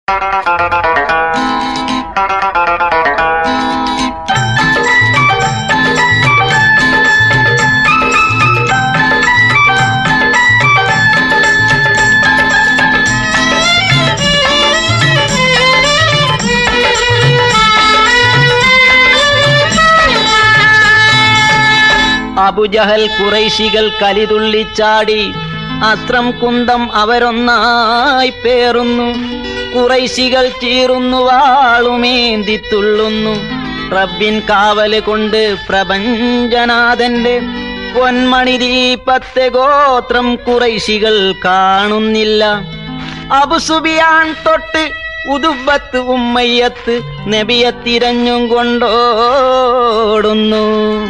അബുജഹൽ കുറൈശികൾ കലിതുള്ളിച്ചാടി അസ്ത്രം കുന്തം അവരൊന്നായി പേറുന്നു കുറൈശികൾ ചീറുന്നു വാളുമേന്തി തുള്ളുന്നു റബ്ബിൻ കാവല് കൊണ്ട് പ്രപഞ്ചനാഥന്റെ പൊന്മണി ദീപത്തെ ഗോത്രം കുറൈശികൾ കാണുന്നില്ല അബുസുബിയാൻ തൊട്ട് ഉതുബത്ത് ഉമ്മയ്യത്ത് നബിയെ തിരഞ്ഞും കൊണ്ടോടുന്നു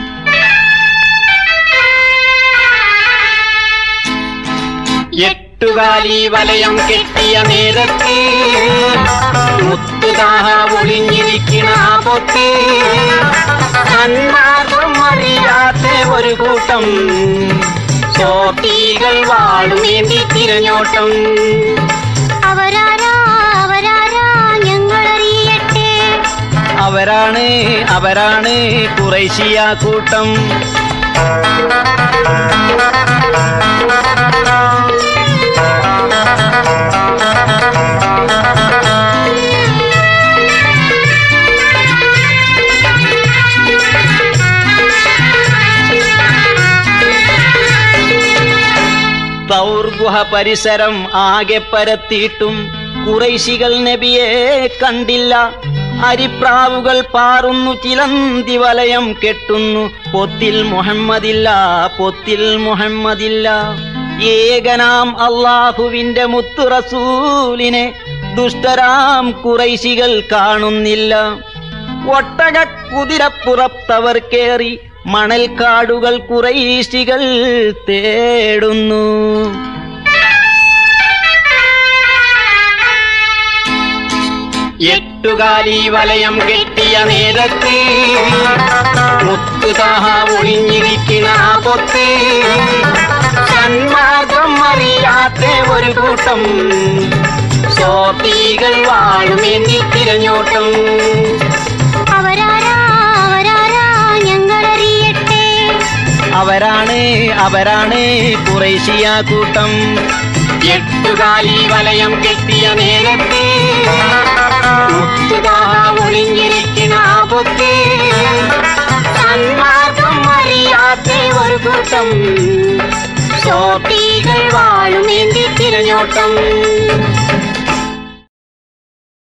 എട്ടുകാലി വലയം കെട്ടിയ നേരത്ത് മുത്തുദാഹ ഒളിഞ്ഞിരിക്കണ ആ പൊത്ത് സന്മാർഗം അറിയാത്ത ഒരു കൂട്ടം സോട്ടികൾ വാളുമേന്തി തിരഞ്ഞോട്ടം അവരാരാ അവരാരാ ഞങ്ങളറിയട്ടെ അവരാണ് അവരാണ് കുറേശിയ കൂട്ടം ഗുഹ പരിസരം ആകെ പരത്തിയിട്ടും കുറൈശികൾ നബിയെ കണ്ടില്ല അരിപ്രാവുകൾ പാറുന്നു ചിലന്തി വലയം കെട്ടുന്നു പൊത്തിൽ മുഹമ്മദില്ല പൊത്തിൽ മുഹമ്മദില്ല ഏകനാം അള്ളാഹുവിന്റെ മുത്തു റസൂലിനെ ദുഷ്ടരാം കുറൈശികൾ കാണുന്നില്ല ഒട്ടക കുതിരപ്പുറത്തവർ കേറി മണൽക്കാടുകൾ കുറൈശികൾ തേടുന്നു എട്ടുകാലി വലയം കെട്ടിയ നേരത്ത് മുത്തുതാഹ ഒളിഞ്ഞിരിക്കണ ആ പൊത്ത് സന്മാർഗം അറിയാത്ത ഒരു കൂട്ടം സോപ്പികൾ വാഴുമെന്നി തിരഞ്ഞോട്ടം അവരാരാ അവരാരാ ഞങ്ങളറിയട്ടെ അവരാണ് അവരാണ് കുറേശിയ കൂട്ടം എട്ടുകാലി വലയം കെട്ടിയ നേരത്ത് മുത്തുതാഹ ഒളിഞ്ഞിരിക്കണ ആ പൊത്ത് സന്മാർഗം അറിയാത്ത ഒരു കൂട്ടം സോപ്പികൾ വാഴുമേന്തി തിരഞ്ഞോട്ടം